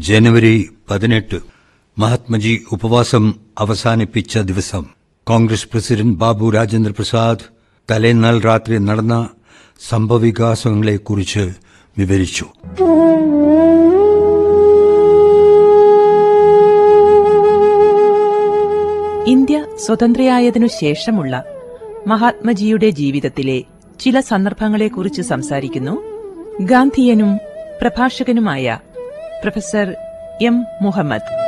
ജനുവരി പതിനെട്ട് മഹാത്മജി ഉപവാസം അവസാനിപ്പിച്ച ദിവസം കോൺഗ്രസ് പ്രസിഡന്റ് ബാബു രാജേന്ദ്ര പ്രസാദ് തലേന്നാൾ രാത്രി നടന്ന സംഭവവികാസങ്ങളെക്കുറിച്ച് വിവരിച്ചു ഇന്ത്യ സ്വതന്ത്രയായതിനു ശേഷമുള്ള മഹാത്മജിയുടെ ജീവിതത്തിലെ ചില സന്ദർഭങ്ങളെക്കുറിച്ച് സംസാരിക്കുന്നു ഗാന്ധിയനും പ്രഭാഷകനുമായ പ്രൊഫസർ എം മുഹമ്മദ്